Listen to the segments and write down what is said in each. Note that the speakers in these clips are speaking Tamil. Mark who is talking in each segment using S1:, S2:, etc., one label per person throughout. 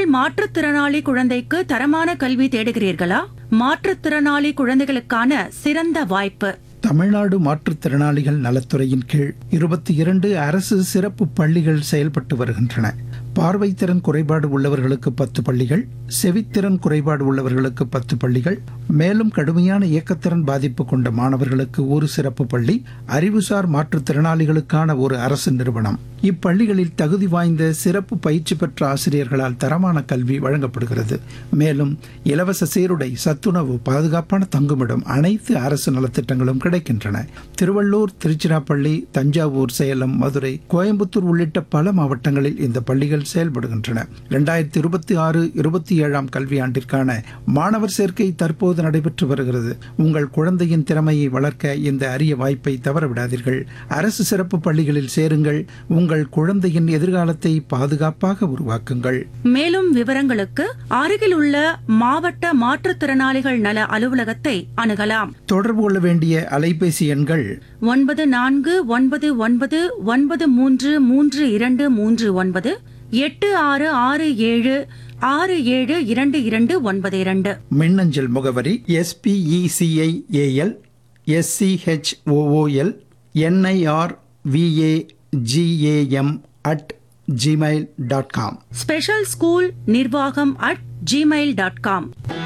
S1: மாற்றுத்திறனாளி குழந்தைக்கு தரமான கல்வி தேடுகிறீர்களா மாற்றுத்திறனாளி குழந்தைகளுக்கான சிறந்த வாய்ப்பு
S2: தமிழ்நாடு மாற்றுத்திறனாளிகள் நலத்துறையின் கீழ் இருபத்தி இரண்டு அரசு சிறப்பு பள்ளிகள் செயல்பட்டு வருகின்றன பார்வைத்திறன் குறைபாடு உள்ளவர்களுக்கு பத்து பள்ளிகள் செவித்திறன் குறைபாடு உள்ளவர்களுக்கு பத்து பள்ளிகள் மேலும் கடுமையான இயக்கத்திறன் பாதிப்பு கொண்ட மாணவர்களுக்கு ஒரு சிறப்பு பள்ளி அறிவுசார் மாற்றுத்திறனாளிகளுக்கான ஒரு அரசு நிறுவனம் இப்பள்ளிகளில் தகுதி வாய்ந்த சிறப்பு பயிற்சி பெற்ற ஆசிரியர்களால் தரமான கல்வி வழங்கப்படுகிறது மேலும் இலவச சீருடை சத்துணவு பாதுகாப்பான தங்குமிடம் அனைத்து அரசு நலத்திட்டங்களும் கிடைக்கின்றன திருவள்ளூர் திருச்சிராப்பள்ளி தஞ்சாவூர் சேலம் மதுரை கோயம்புத்தூர் உள்ளிட்ட பல மாவட்டங்களில் இந்த பள்ளிகள் செயல்படுகின்றன இரண்டாயிரத்தி இருபத்தி ஆறு இருபத்தி ஏழாம் கல்வியாண்டிற்கான மாணவர் சேர்க்கை தற்போது நடைபெற்று வருகிறது உங்கள் குழந்தையின் திறமையை வளர்க்க இந்த அரிய வாய்ப்பை தவறவிடாதீர்கள் அரசு சிறப்பு பள்ளிகளில் சேருங்கள் உங்கள் குழந்தையின் எதிர்காலத்தை பாதுகாப்பாக உருவாக்குங்கள்
S1: மேலும் விவரங்களுக்கு அருகில் உள்ள மாவட்ட மாற்றுத்திறனாளிகள் நல அலுவலகத்தை அணுகலாம்
S2: தொடர்பு கொள்ள வேண்டிய அலைபேசி எண்கள்
S1: ஒன்பது நான்கு ஒன்பது ஒன்பது ஒன்பது மூன்று மூன்று இரண்டு மூன்று ஒன்பது எட்டு ஆறு ஆறு ஏழு ஆறு ஏழு இரண்டு இரண்டு ஒன்பது இரண்டு
S2: மின்னஞ்சல் முகவரி எஸ்பிஇசிஐஏஎல் S C H O O L NIR VAGAM at Gmail dot com
S1: special school நிர்வாகம் அட் ஜிமெயில் டாட் காம்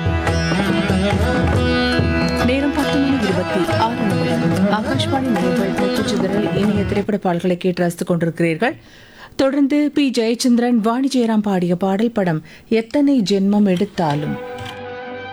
S3: நேரம் பத்து மணி இருபத்தி ஆறு நிமிடம் ஆகாஷ்வாணி நிகழ்வுகள் முத்துச்சிதறல் இணைய திரைப்பட பாடல்களை கேட்டு ரசித்துக் கொண்டிருக்கிறீர்கள் தொடர்ந்து பி ஜெயச்சந்திரன் வாணி ஜெயராம் பாடிய பாடல் படம் எத்தனை ஜென்மம் எடுத்தாலும்